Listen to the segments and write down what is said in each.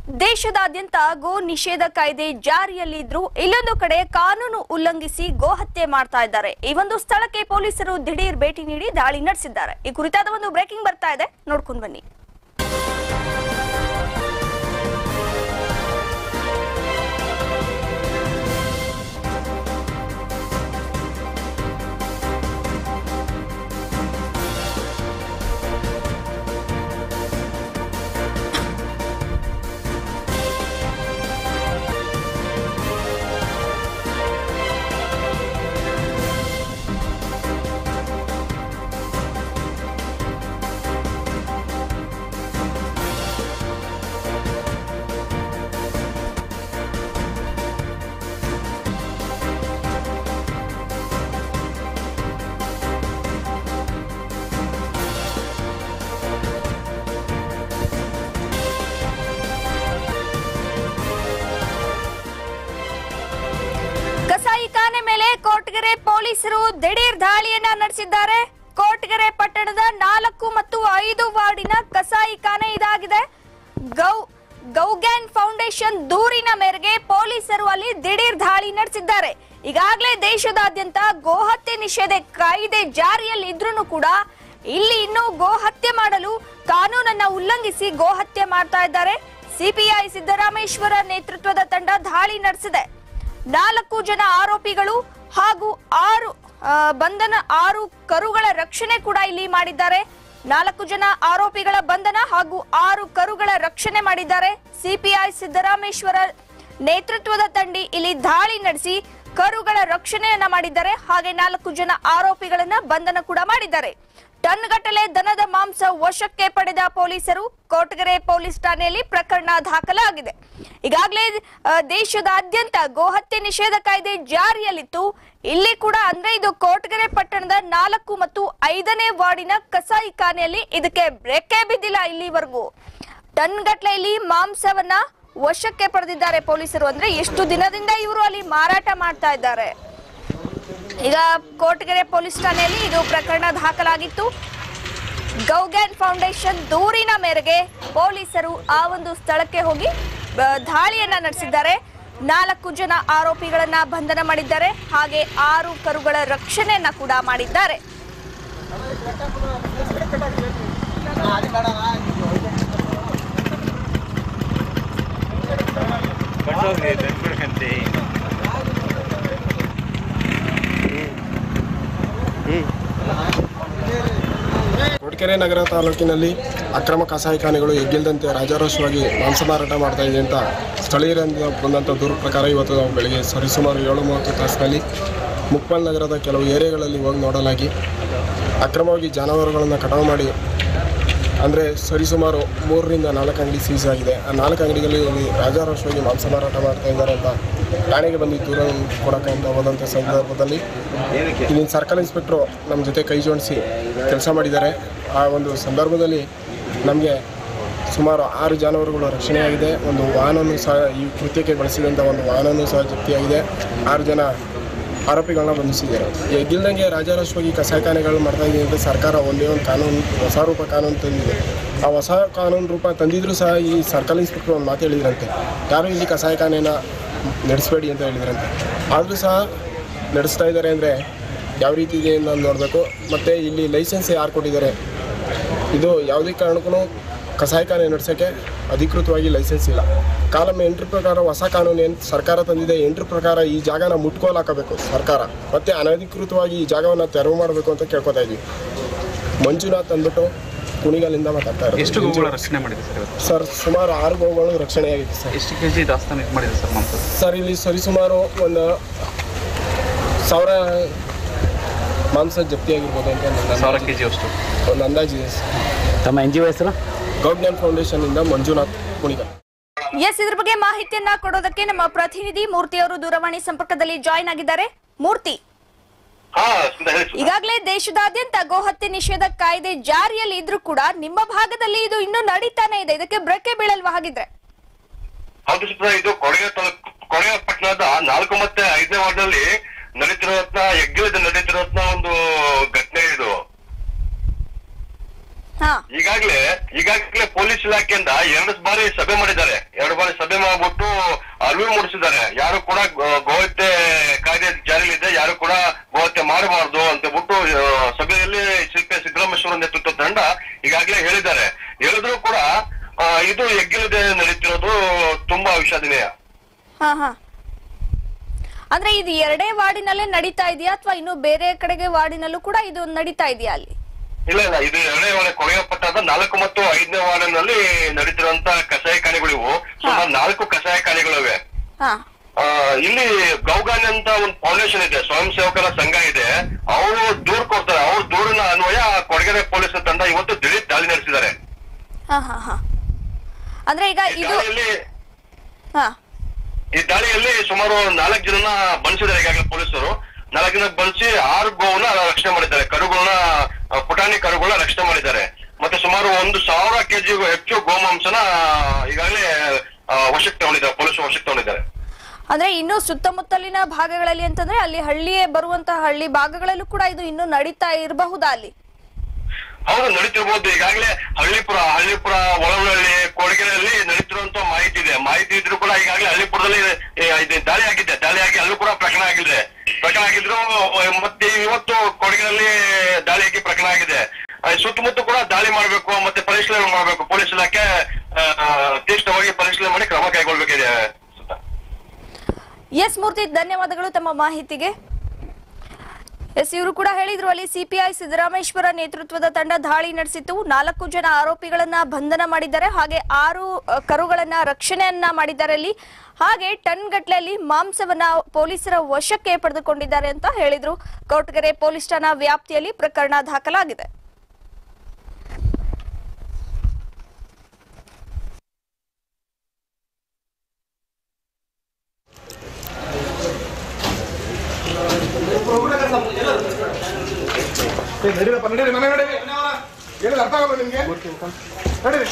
ದೇಶದಾದ್ಯಂತ ಗೋ ನಿಷೇಧ ಕಾಯ್ದೆ ಜಾರಿಯಲ್ಲಿದ್ರು ಇಲ್ಲೊಂದು ಕಡೆ ಕಾನೂನು ಉಲ್ಲಂಘಿಸಿ ಗೋ ಹತ್ಯೆ ಮಾಡ್ತಾ ಇದ್ದಾರೆ ಈ ಒಂದು ಸ್ಥಳಕ್ಕೆ ಪೊಲೀಸರು ದಿಢೀರ್ ಭೇಟಿ ನೀಡಿ ದಾಳಿ ನಡೆಸಿದ್ದಾರೆ ಈ ಕುರಿತಾದ ಒಂದು ಬ್ರೇಕಿಂಗ್ ಬರ್ತಾ ಇದೆ ನೋಡ್ಕೊಂಡು ಬನ್ನಿ ಕಸಾಯಿಖಾನೆ ಮೇಲೆ ಕೋಟ್ಗೆರೆ ಪೊಲೀಸರು ದಿಢೀರ್ ದಾಳಿಯನ್ನ ನಡೆಸಿದ್ದಾರೆ ಕೋಟ್ಗೆರೆ ಪಟ್ಟಣದ ನಾಲ್ಕು ಮತ್ತು ಐದು ವಾರ್ಡಿನ ಕಸಾಯಿಖಾನೆ ಇದಾಗಿದೆ ಗೌ ಗೌಗ್ಯಾನ್ ಫೌಂಡೇಶನ್ ದೂರಿನ ಮೇರೆಗೆ ಪೊಲೀಸರು ಅಲ್ಲಿ ದಿಢೀರ್ ದಾಳಿ ನಡೆಸಿದ್ದಾರೆ ಈಗಾಗಲೇ ದೇಶದಾದ್ಯಂತ ಗೋಹತ್ಯೆ ನಿಷೇಧ ಕಾಯ್ದೆ ಜಾರಿಯಲ್ಲಿ ಇದ್ರೂ ಕೂಡ ಇಲ್ಲಿ ಇನ್ನೂ ಗೋಹತ್ಯೆ ಮಾಡಲು ಕಾನೂನನ್ನ ಉಲ್ಲಂಘಿಸಿ ಗೋಹತ್ಯೆ ಮಾಡ್ತಾ ಇದ್ದಾರೆ ಸಿಪಿಐ ಸಿದ್ದರಾಮೇಶ್ವರ ನೇತೃತ್ವದ ತಂಡ ದಾಳಿ ನಡೆಸಿದೆ ನಾಲ್ಕು ಜನ ಆರೋಪಿಗಳು ಹಾಗೂ ಆರು ಆ, ಬಂಧನ ಆರು ಕರುಗಳ ರಕ್ಷಣೆ ಕೂಡ ಇಲ್ಲಿ ಮಾಡಿದ್ದಾರೆ ನಾಲ್ಕು ಜನ ಆರೋಪಿಗಳ ಬಂಧನ ಹಾಗೂ ಆರು ಕರುಗಳ ರಕ್ಷಣೆ ಮಾಡಿದ್ದಾರೆ ಸಿಪಿಐ ಸಿದ್ದರಾಮೇಶ್ವರ ನೇತೃತ್ವದ ತಂಡಿ ಇಲ್ಲಿ ದಾಳಿ ನಡೆಸಿ ಕರುಗಳ ರಕ್ಷಣೆಯನ್ನ ಮಾಡಿದ್ದಾರೆ ಹಾಗೆ ನಾಲ್ಕು ಜನ ಆರೋಪಿಗಳನ್ನ ಬಂಧನ ಕೂಡ ಮಾಡಿದ್ದಾರೆ ಟನ್ ಗಟ್ಟಲೆ ದನದ ಮಾಂಸ ವಶಕ್ಕೆ ಪಡೆದ ಪೊಲೀಸರು ಕೋಟಗೆರೆ ಪೊಲೀಸ್ ಠಾಣೆಯಲ್ಲಿ ಪ್ರಕರಣ ದಾಖಲಾಗಿದೆ ಈಗಾಗಲೇ ಆ, ದೇಶದಾದ್ಯಂತ ಗೋಹತ್ಯೆ ನಿಷೇಧ ಕಾಯ್ದೆ ಜಾರಿಯಲ್ಲಿತ್ತು ಇಲ್ಲಿ ಕೂಡ ಅಂದ್ರೆ ಇದು ಕೋಟಗೆರೆ ಪಟ್ಟಣದ ನಾಲ್ಕು ಮತ್ತು ಐದನೇ ವಾರ್ಡಿನ ಕಸಾಯಿಖಾನೆಯಲ್ಲಿ ಇದಕ್ಕೆ ಬ್ರೇಕೇ ಬಿದ್ದಿಲ್ಲ ಇಲ್ಲಿವರೆಗೂ ಟನ್ ಗಟ್ಟಲೆ ಇಲ್ಲಿ ಮಾಂಸವನ್ನ ವಶಕ್ಕೆ ಪಡೆದಿದ್ದಾರೆ ಪೊಲೀಸರು ಅಂದ್ರೆ ಎಷ್ಟು ದಿನದಿಂದ ಇವರು ಅಲ್ಲಿ ಮಾರಾಟ ಮಾಡ್ತಾ ಇದ್ದಾರೆ ಈಗ ಕೋಟಗೆರೆ ಪೊಲೀಸ್ ಠಾಣೆಯಲ್ಲಿ ಇದು ಪ್ರಕರಣ ದಾಖಲಾಗಿತ್ತು ಗೌಗ್ಯಾನ್ ಫೌಂಡೇಶನ್ ದೂರಿನ ಮೇರೆಗೆ ಪೊಲೀಸರು ಆ ಒಂದು ಸ್ಥಳಕ್ಕೆ ಹೋಗಿ ಆ, ದಾಳಿಯನ್ನ ನಡೆಸಿದ್ದಾರೆ ನಾಲ್ಕು ಜನ ಆರೋಪಿಗಳನ್ನ ಬಂಧನ ಮಾಡಿದ್ದಾರೆ ಹಾಗೆ ಆರು ಕರುಗಳ ರಕ್ಷಣೆಯನ್ನ ಕೂಡ ಮಾಡಿದ್ದಾರೆ ಕಟ್ಟೋಗಿ ಬೆಂದ್ಬಿಡ್ಕಂತಿ ಕೊಡಕೆರೆ ನಗರ ತಾಲೂಕಿನಲ್ಲಿ ಅಕ್ರಮ ಕಸಾಯಿಖಾನೆಗಳು ಎಗ್ಗಿಲ್ದಂತೆ ರಾಜಾರೋಷವಾಗಿ ಮಾಂಸ ಮಾರಾಟ ಮಾಡ್ತಾ ಇದೆ ಅಂತ ಸ್ಥಳೀಯರಿಂದ ಬಂದಂಥ ದೂರು ಪ್ರಕಾರ ಇವತ್ತು ನಾವು ಬೆಳಗ್ಗೆ ಸರಿಸುಮಾರು ಏಳು ಮೂವತ್ತು ತಾಸಿನಲ್ಲಿ ಮುಕ್ಪಾಲ್ ನಗರದ ಕೆಲವು ಏರಿಯಾಗಳಲ್ಲಿ ಹೋಗಿ ನೋಡಲಾಗಿ ಅಕ್ರಮವಾಗಿ ಜಾನುವಾರುಗಳನ್ನು ಕಟಾವು ಮಾಡಿ ಅಂದರೆ ಸರಿಸುಮಾರು ಮೂರರಿಂದ ನಾಲ್ಕು ಅಂಗಡಿ ಸೀಸ್ ಆಗಿದೆ ಆ ನಾಲ್ಕು ಅಂಗಡಿಗಳಲ್ಲಿ ರಾಜಾರೋಷವಾಗಿ ಮಾಂಸ ಮಾರಾಟ ಮಾಡ್ತಾ ಇದ್ದಾರೆ ಅಂತ ಠಾಣೆಗೆ ಬಂದು ದೂರ ಕೊಡೋಕೆ ಅಂತ ಹೋದಂಥ ಸಂದರ್ಭದಲ್ಲಿ ಇಲ್ಲಿನ ಸರ್ಕಲ್ ಇನ್ಸ್ಪೆಕ್ಟ್ರು ನಮ್ಮ ಜೊತೆ ಕೈ ಜೋಡಿಸಿ ಕೆಲಸ ಮಾಡಿದ್ದಾರೆ ಆ ಒಂದು ಸಂದರ್ಭದಲ್ಲಿ ನಮಗೆ ಸುಮಾರು ಆರು ಜಾನುವಾರುಗಳು ರಕ್ಷಣೆಯಾಗಿದೆ ಒಂದು ವಾಹನವೂ ಸಹ ಈ ಕೃತ್ಯಕ್ಕೆ ಬಳಸಿದಂಥ ಒಂದು ವಾಹನವೂ ಸಹ ಜಪ್ತಿಯಾಗಿದೆ ಆರು ಜನ ಆರೋಪಿಗಳನ್ನ ಬಂಧಿಸಿದ್ದಾರೆ ಎಗ್ಗಿಲ್ದಂಗೆ ರಾಜಾರೋಷವಾಗಿ ಕಸಾಯಿಖಾನೆಗಳು ಮಾಡ್ತಾ ಇದೆ ಅಂತ ಸರ್ಕಾರ ಒಂದೇ ಒಂದು ಕಾನೂನು ಹೊಸ ರೂಪ ಕಾನೂನು ತಂದಿದೆ ಆ ಹೊಸ ಕಾನೂನು ರೂಪ ತಂದಿದ್ರು ಸಹ ಈ ಸರ್ಕಲ್ ಇನ್ಸ್ಪೆಕ್ಟರ್ ಒಂದು ಮಾತು ಹೇಳಿದ್ರಂತೆ ಯಾರು ಇಲ್ಲಿ ಕಸಾಯಿಖಾನೆನ ನಡೆಸಬೇಡಿ ಅಂತ ಹೇಳಿದ್ರಂತೆ ಆದರೂ ಸಹ ನಡೆಸ್ತಾ ಇದ್ದಾರೆ ಅಂದರೆ ಯಾವ ರೀತಿ ಇದೆ ಅಂತ ನೋಡಬೇಕು ಮತ್ತು ಇಲ್ಲಿ ಲೈಸೆನ್ಸ್ ಯಾರು ಕೊಟ್ಟಿದ್ದಾರೆ ಇದು ಯಾವುದೇ ಕಾರಣಕ್ಕೂ ಕಸಾಯಿಖಾನೆ ನಡೆಸೋಕ್ಕೆ ಅಧಿಕೃತವಾಗಿ ಲೈಸೆನ್ಸ್ ಇಲ್ಲ ಕಾಲಮ್ ಎಂಟ್ರ ಪ್ರಕಾರ ಹೊಸ ಕಾನೂನು ಏನು ಸರ್ಕಾರ ತಂದಿದೆ ಎಂಟ್ರ ಪ್ರಕಾರ ಈ ಜಾಗನ ಮುಟ್ಕೋಲ್ ಹಾಕಬೇಕು ಸರ್ಕಾರ ಮತ್ತು ಅನಧಿಕೃತವಾಗಿ ಈ ಜಾಗವನ್ನು ತೆರವು ಮಾಡಬೇಕು ಅಂತ ಕೇಳ್ಕೊತಾ ಇದ್ವಿ ಮಂಜುನಾಥ್ ಅಂದ್ಬಿಟ್ಟು ಕುಣಿಗಲಿಂದ ಮಾತಾಡ್ತಾ ಎಷ್ಟು ಇರೋದು ಗೋವುಗಳ ರಕ್ಷಣೆ ಮಾಡಿದೆ ಸರ್ ಇವತ್ತು? ಸರ್ ಸುಮಾರು ಆರು ಗೋವುಗಳು ರಕ್ಷಣೆಯಾಗಿದೆ ಸರ್ ಎಷ್ಟು ಕೆ ಜಿ ದಾಸ್ತಾನು ಇದು ಮಾಡಿದೆ ಸರ್ ಮಾಂಸ ಸರ್ ಇಲ್ಲಿ ಸರಿಸುಮಾರು ಒಂದು ಸಾವಿರ ಮಾಂಸ ಜಪ್ತಿಯಾಗಿರ್ಬೋದು ಅಂತ ನನ್ನ ಸಾವಿರ ಕೆ ಜಿ ಅಷ್ಟು ಒಂದು ಅಂದಾಜಿದೆ ಸರ್ ತಮ್ಮ ಎನ್ ಜಿ ಒ ಹೆಸರು ಗೌಡ್ನ್ಯಾನ್ ಫೌಂಡೇಶನ್ನಿಂದ ಮಂಜುನಾಥ್ ಕುಣಿಗಲ್ ಎಸ್ ಇದ್ರ ಬಗ್ಗೆ ಮಾಹಿತಿಯನ್ನ ಕೊಡೋದಕ್ಕೆ ನಮ್ಮ ಪ್ರತಿನಿಧಿ ಮೂರ್ತಿ ಅವರು ದೂರವಾಣಿ ಸಂಪರ್ಕದಲ್ಲಿ ಜಾಯಿನ್ ಆಗಿದ್ದಾರೆ ಮೂರ್ತಿ ಹಾ ಸುಂದರ್ ಹೇಳಿ ಸುಂದರ್. ಈಗಾಗಲೇ ದೇಶದಾದ್ಯಂತ ಗೋಹತ್ಯೆ ನಿಷೇಧ ಕಾಯ್ದೆ ಜಾರಿಯಲ್ಲಿ ಇದ್ರೂ ಕೂಡ ನಿಮ್ಮ ಭಾಗದಲ್ಲಿ ಇದು ಇನ್ನೂ ನಡೀತಾನೆ ಇದೆ ಇದಕ್ಕೆ ಬ್ರೇಕೆ ಬೀಳಲ್ವಾ ಹಾಗಿದ್ರೆ ಹೌದು ಸುಬ್ರ ಇದು ಕೊಡಗೆ ತಾಲೂಕು ಕೊಡಗೆ ಪಟ್ಟಣದ ನಾಲ್ಕು ಮತ್ತೆ ಐದನೇ ವಾರ್ಡ್ನಲ್ಲಿ ನಡೀತಿರೋದ್ನ ಯಜ್ಞದ ನಡೀತಿರೋದ್ನ ಒಂದು ಘಟನೆ ಇದು ಹಾ ಈಗಾಗ್ಲೇ ಈಗಾಗ್ಲೇ ಪೊಲೀಸ್ ಇಲಾಖೆಯಿಂದ ಎರಡು ಬಾರಿ ಸಭೆ ಮಾಡಿದ್ದಾರೆ ಎರಡು ಬಾರಿ ಹೆಗ್ಗಿಲ್ಲದೆ ನಡೀತಿರೋದು ತುಂಬಾ ವಿಷಾದನೀಯ ಹಾ ಹಾ ಅಂದ್ರೆ ಇದು ಎರಡೇ ವಾರ್ಡಿನಲ್ಲೇ ನಡೀತಾ ಇದೆಯಾ ಅಥವಾ ಇನ್ನು ಬೇರೆ ಕಡೆಗೆ ವಾರ್ಡಿನಲ್ಲೂ ಕೂಡ ಇದು ನಡೀತಾ ಇದೆಯಾ ಅಲ್ಲಿ ಇಲ್ಲ ಇಲ್ಲ ಇದು ಎರಡನೇ ವಾರ್ಡ್ ಕೊಳೆಯಪಟ್ಟದ ನಾಲ್ಕು ಮತ್ತು ಐದನೇ ವಾರ್ಡಿನಲ್ಲಿ ನಡೀತಿರುವಂತ ಕಷಾಯಖಾನೆಗಳು ಇವು ಸುಮಾರು ನಾಲ್ಕು ಕಷಾಯಖಾನೆಗಳಿವೆ ಹಾ ಆ, ಇಲ್ಲಿ ಗೌಗಾನಿ ಅಂತ ಒಂದು ಫೌಂಡೇಶನ್ ಇದೆ ಸ್ವಯಂ ಸೇವಕರ ಸಂಘ ಇದೆ ಅವರು ದೂರ್ ಕೊಡ್ತಾರೆ ಅವ್ರ ದೂರಿನ ಅನ್ವಯ ಕೊಡಗೆರೆ ಪೊಲೀಸ್ ತಂಡ ಇವತ್ತು ದಿಢೀರ್ ದಾಳಿ ನಡೆಸಿದ್ದಾರೆ ಹಾ ಹಾ ಹಾ ಅಂದ್ರೆ ಈಗ ಈ ಇದು ದಾಳಿಯಲ್ಲಿ ಹಾ ಈ ದಾಳಿಯಲ್ಲಿ ಸುಮಾರು ನಾಲ್ಕು ಜನನ ಬಂಧಿಸಿದ್ದಾರೆ ಈಗಾಗಲೇ ಪೊಲೀಸರು ನಾಲ್ಕು ಜನ ಬಂಧಿಸಿ ಆರು ಗೋವನ್ನ ರಕ್ಷಣೆ ಮಾಡಿದ್ದಾರೆ ಕರುಗಳನ್ನ ಆ, ಪುಟಾಣಿ ಕರುಗಳನ್ನ ರಕ್ಷಣೆ ಮಾಡಿದ್ದಾರೆ ಮತ್ತೆ ಸುಮಾರು ಒಂದು ಸಾವಿರ ಕೆಜಿಗೂ ಹೆಚ್ಚು ಗೋಮಾಂಸನ ಈಗಾಗಲೇ ಆ, ವಶಕ್ಕೆ ತಗೊಂಡಿದ್ದಾರೆ ಪೊಲೀಸರು ವಶಕ್ಕೆ ತಗೊಂಡಿದ್ದಾರೆ ಅಂದ್ರೆ ಇನ್ನು ಸುತ್ತಮುತ್ತಲಿನ ಭಾಗಗಳಲ್ಲಿ ಅಂತಂದ್ರೆ ಅಲ್ಲಿ ಹಳ್ಳಿಯೇ ಬರುವಂತಹ ಹಳ್ಳಿ ಭಾಗಗಳಲ್ಲೂ ಕೂಡ ಇದು ಇನ್ನು ನಡೀತಾ ಇರಬಹುದಾ ಅಲ್ಲಿ ಹೌದು ನಡೀತಿರ್ಬೋದು ಈಗಾಗಲೇ ಹಳ್ಳಿಪುರ ಹಳ್ಳಿಪುರ ಒಳವಳ್ಳಿ ಕೊಡಗೆರೆಯಲ್ಲಿ ನಡೀತಿರುವಂತ ಮಾಹಿತಿ ಇದೆ ಮಾಹಿತಿ ಇದ್ರು ಕೂಡ ಈಗಾಗಲೇ ಹಳ್ಳಿಪುರದಲ್ಲಿ ಏ, ಇದು ದಾಳಿ ಆಗಿದೆ ದಾಳಿ ಆಗಿ ಅಲ್ಲೂ ಕೂಡ ಪ್ರಕರಣ ಆಗಿದೆ ಪ್ರಕರಣ ಆಗಿದ್ರು ಮತ್ತೆ ಇವತ್ತು ಕೊಡಗಿನಲ್ಲಿ ದಾಳಿ ಆಗಿ ಪ್ರಕರಣ ಆಗಿದೆ ಆ, ಸುತ್ತಮುತ್ತ ಕೂಡ ದಾಳಿ ಮಾಡಬೇಕು ಮತ್ತೆ ಪರಿಶೀಲನೆ ಮಾಡಬೇಕು ಪೊಲೀಸ್ ಇಲಾಖೆ ಆ, ತೀಕ್ಷ್ಣವಾಗಿ ಪರಿಶೀಲನೆ ಮಾಡಿ ಕ್ರಮ ಕೈಗೊಳ್ಬೇಕಿದೆ ಸುತ್ತ ಎಸ್ ಮೂರ್ತಿ ಧನ್ಯವಾದಗಳು ತಮ್ಮ ಮಾಹಿತಿಗೆ ಎಸ್ ಇವರು ಕೂಡ ಹೇಳಿದ್ರು ಅಲ್ಲಿ ಸಿಪಿಐ ಸಿದ್ದರಾಮೇಶ್ವರ ನೇತೃತ್ವದ ತಂಡ ದಾಳಿ ನಡೆಸಿತ್ತು ನಾಲ್ಕು ಜನ ಆರೋಪಿಗಳನ್ನ ಬಂಧನ ಮಾಡಿದ್ದಾರೆ ಹಾಗೆ ಆರು ಅ, ಕರುಗಳನ್ನ ರಕ್ಷಣೆಯನ್ನ ಮಾಡಿದ್ದಾರೆ ಅಲ್ಲಿ ಹಾಗೆ ಟನ್ ಗಟ್ಲೆಯಲ್ಲಿ ಮಾಂಸವನ್ನ ಪೊಲೀಸರ ವಶಕ್ಕೆ ಪಡೆದುಕೊಂಡಿದ್ದಾರೆ ಅಂತ ಹೇಳಿದ್ರು ಕೊರಟಗೆರೆ ಪೊಲೀಸ್ ಠಾಣಾ ವ್ಯಾಪ್ತಿಯಲ್ಲಿ ಪ್ರಕರಣ ದಾಖಲಾಗಿದೆ ನಡೀರಪ್ಪ ನಡೀರಿ ಮನೆ ನಡೀರಿ ಏನು ಅರ್ಥ ಆಗಲ್ಲ ನಿಮ್ಗೆ ನಡೀರಿ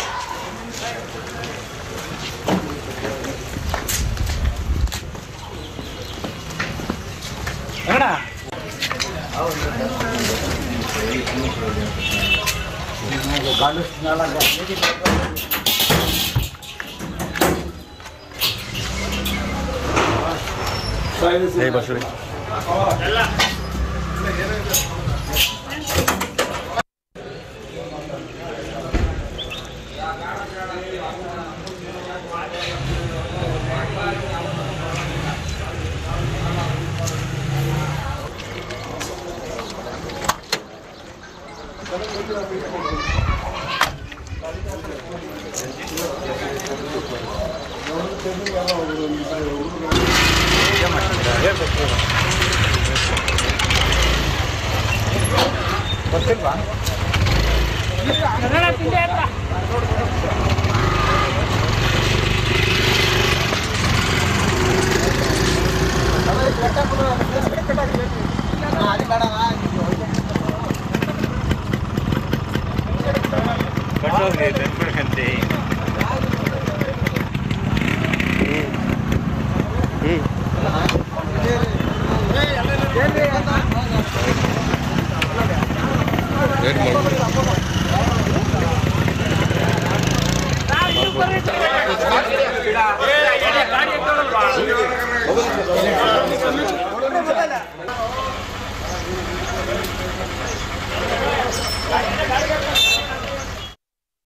ಕನ್ನಡ ತಿಂಡಿ ಆಯ್ತಾ